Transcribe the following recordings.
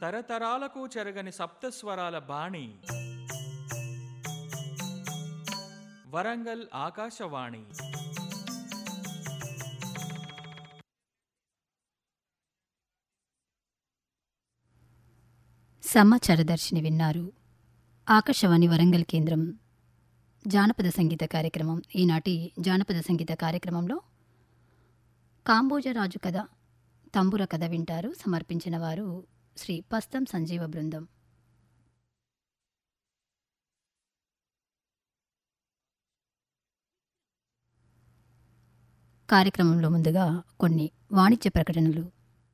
తరతరాలకు చెరగని సప్తస్వరాల బాణి వరంగల్ ఆకాశవాణి సమాచారదర్శిని విన్నారు ఆకాశవాణి వరంగల్ కేంద్రం జానపద సంగీత కార్యక్రమం ఈనాటి జానపద సంగీత కార్యక్రమంలో కాంబోజరాజు కథ తంబుర కథ వింటారు సమర్పించిన వారు శ్రీ పస్తం సంజీవ బృందం కార్యక్రమంలో ముందుగా కొన్ని వాణిజ్య ప్రకటనలు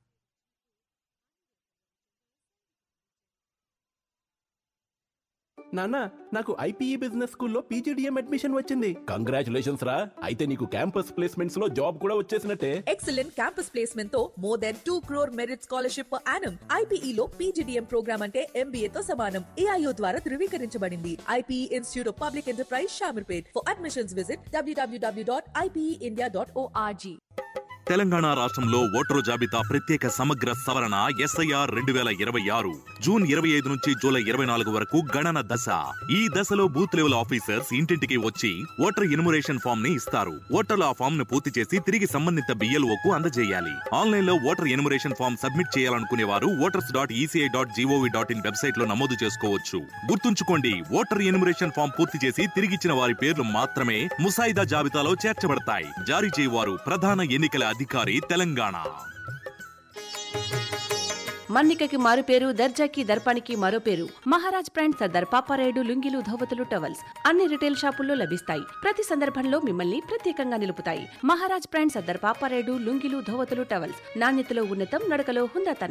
నాన్న నాకు ఐపీఈ బిజినెస్ స్కూల్లో పీజీడిఎం అడ్మిషన్ వచ్చింది కంగ్రాచులేషన్స్ రా అయితే నీకు క్యాంపస్ ప్లేస్మెంట్స్ లో జాబ్ కూడా వచ్చేసినట్టే ఎక్సలెంట్ క్యాంపస్ ప్లేస్మెంట్ తో more than two crore merit scholarship per annum IPE లో పీజీడీఎం ప్రోగ్రామ్ అంటే ఎంబీఏ తో సమానం ఏఐఓ ద్వారా ధృవీకరించబడింది IPE institute of public enterprise Shamirpet for admissions visit డబ్ల్యూడబ్ల్యూడబ్ల్యూ dot IPE dot org Telangana రాష్ట్రంలో ఓటరు జాబితా ప్రత్యేక సమగ్ర సవరణ ఎస్ఐఆర్ రెండు వేల ఇరవై ఆరు జూన్ ఇరవై ఐదు నుంచి జూలై ఇరవై నాలుగు వరకు గణన దశ ఈ దశలో బూత్ లెవెల్ ఆఫీసర్స్ ఇంటింటికి వచ్చి ఓటర్ ఇనుమరేషన్ ఫామ్ ని ఇస్తారు ఓటర్లు ఆ ఫామ్ ను పూర్తి చేసి తిరిగి సంబంధిత బిఎల్ఓకు అందజేయాలి ఆన్లైన్ లో ఓటర్ ఎనుమరేషన్ ఫామ్ సబ్మిట్ చేయాలనుకునే వారు voters dot ECI dot gov dot in website లో నమోదు చేసుకోవచ్చు గుర్తుంచుకోండి ఓటర్ ఎనుమరేషన్ ఫామ్ పూర్తి చేసి తిరిగిచ్చిన వారి పేర్లు మాత్రమే ముసాయిదా జాబితాలో చేర్చబడతాయి జారీ చేయవారు ప్రధాన ఎన్నికల అధికారి తెలంగాణ మన్నికకి మారు పేరు దర్జాకి దర్పానికి మరో పేరు మహారాజ్ బ్రాండ్ సర్దార్ పాపారాయుడు లుంగిలు ధోవతులు టవల్స్ అన్ని రిటైల్ షాపుల్లో లభిస్తాయి ప్రతి సందర్భంలో మిమ్మల్ని ప్రత్యేకంగా నిలుపుతాయి మహారాజ్ బ్రాండ్ సర్దార్ పాపారాయుడు లుంగిలు ధోవతులు టవల్స్ నాణ్యతలో ఉన్నతం నడకలో హుందాతనం